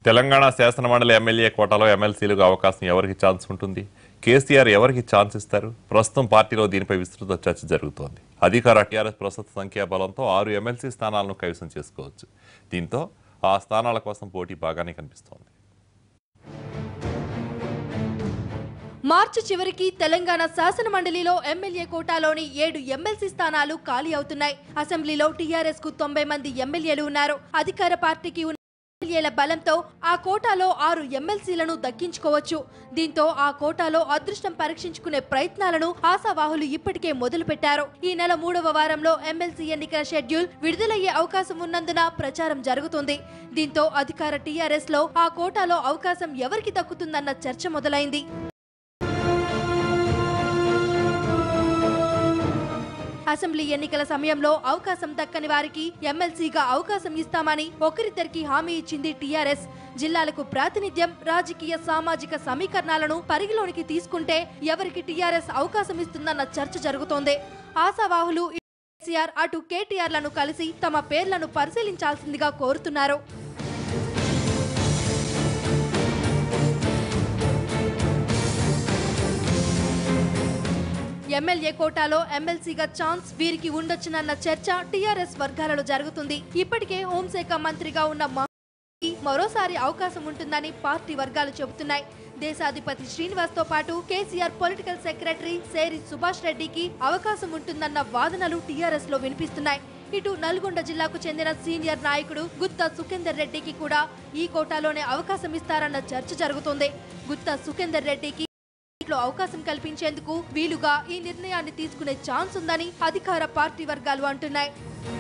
తెలంగాణ శాసనమండలి ఎమ్మెల్యే కోటాలో ఎమ్మెల్సీలకు అవకాశం ఎవరికి ఛాన్స్ ఉంటుంది కేసీఆర్ ఎవరికి ఛాన్స్ ఇస్తారు ప్రస్తుతం పార్టీలో దీనిపై విస్తృత చర్చ జరుగుతోంది అధికార టీఆర్ఎస్ ప్రస్తుత సంఖ్యాబలంతో ఆరు ఎమ్మెల్సీ స్థానాలను కైవసం చేసుకోవచ్చు దీంతో ఆ స్థానాల కోసం పోటీ బాగానే కనిపిస్తోంది మార్చి చివరికి తెలంగాణ శాసన మండలిలో ఎమ్మెల్యే కోటాలోని ఏడు ఎమ్మెల్సీ స్థానాలు ఖాళీ అవుతున్నాయి అసెంబ్లీలో టీఆర్ఎస్ కు తొంభై మంది ఎమ్మెల్యేలు ఉన్నారు అధికార పార్టీకి ఉన్న ఎమ్మెల్యేల బలంతో ఆ కోటాలో ఆరు ఎమ్మెల్సీలను దక్కించుకోవచ్చు దీంతో ఆ కోటాలో అదృష్టం పరీక్షించుకునే ప్రయత్నాలను ఆశావాహులు ఇప్పటికే మొదలుపెట్టారు ఈ నెల మూడవ వారంలో ఎమ్మెల్సీ ఎన్నికల షెడ్యూల్ విడుదలయ్యే అవకాశం ఉన్నందున ప్రచారం జరుగుతుంది దీంతో అధికార టీఆర్ఎస్ లో ఆ కోటాలో అవకాశం ఎవరికి దక్కుతుందన్న చర్చ మొదలైంది అసెంబ్లీ ఎన్నికల సమయంలో అవకాశం దక్కని వారికి ఎమ్మెల్సీగా అవకాశం ఇస్తామని ఒకరిద్దరికి హామీ ఇచ్చింది టీఆర్ఎస్ జిల్లాలకు ప్రాతినిధ్యం రాజకీయ సామాజిక సమీకరణాలను పరిగణలోనికి తీసుకుంటే ఎవరికి టీఆర్ఎస్ అవకాశం ఇస్తుందన్న చర్చ జరుగుతోంది ఆశావాహులు కేసీఆర్ అటు కేటీఆర్లను కలిసి తమ పేర్లను పరిశీలించాల్సిందిగా కోరుతున్నారు ఎమ్మెల్యే కోటాలో ఎమ్మెల్సీగా ఛాన్స్ వీరికి ఉండొచ్చునన్న చర్చ టీఆర్ఎస్ వర్గాలలో జరుగుతుంది ఇప్పటికే హోంశాఖ మంత్రిగా ఉన్న మహమ్మద్కి మరోసారి అవకాశం ఉంటుందని పార్టీ వర్గాలు చెబుతున్నాయి దేశాధిపతి శ్రీనివాస్ తో పాటు కేసీఆర్ పొలిటికల్ సెక్రటరీ సేరి సుభాష్ రెడ్డికి అవకాశం ఉంటుందన్న వాదనలు టీఆర్ఎస్ లో వినిపిస్తున్నాయి ఇటు నల్గొండ జిల్లాకు చెందిన సీనియర్ నాయకుడు గుత్తా సుఖేందర్ రెడ్డికి కూడా ఈ కోటాలోనే అవకాశం ఇస్తారన్న చర్చ జరుగుతోంది గుత్తా సుఖేందర్ రెడ్డికి లో అవకాశం కల్పించేందుకు వీలుగా ఈ నిర్ణయాన్ని తీసుకునే ఛాన్స్ ఉందని అధికార పార్టీ వర్గాలు అంటున్నాయి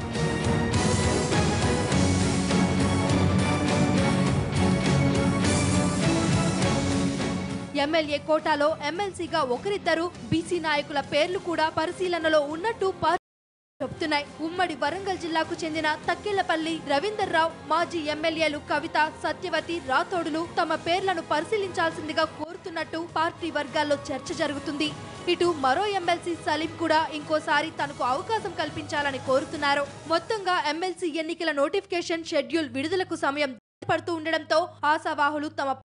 ఎమ్మెల్యే కోటాలో ఎమ్మెల్సీగా ఒకరిద్దరు బీసీ నాయకుల పేర్లు కూడా పరిశీలనలో ఉన్నట్టు పార్టీ చెబుతున్నాయి ఉమ్మడి వరంగల్ జిల్లాకు చెందిన తక్కెళ్లపల్లి రవీందర్ రావు మాజీ ఎమ్మెల్యేలు కవిత సత్యవతి రాథోడులు తమ పేర్లను పరిశీలించాల్సిందిగా కోరుతున్నట్టు పార్టీ వర్గాల్లో చర్చ జరుగుతుంది ఇటు మరో ఎమ్మెల్సీ సలీం కూడా ఇంకోసారి తనకు అవకాశం కల్పించాలని కోరుతున్నారు మొత్తంగా ఎమ్మెల్సీ ఎన్నికల నోటిఫికేషన్ షెడ్యూల్ విడుదలకు సమయం పడుతూ ఉండడంతో ఆశావాహులు తమ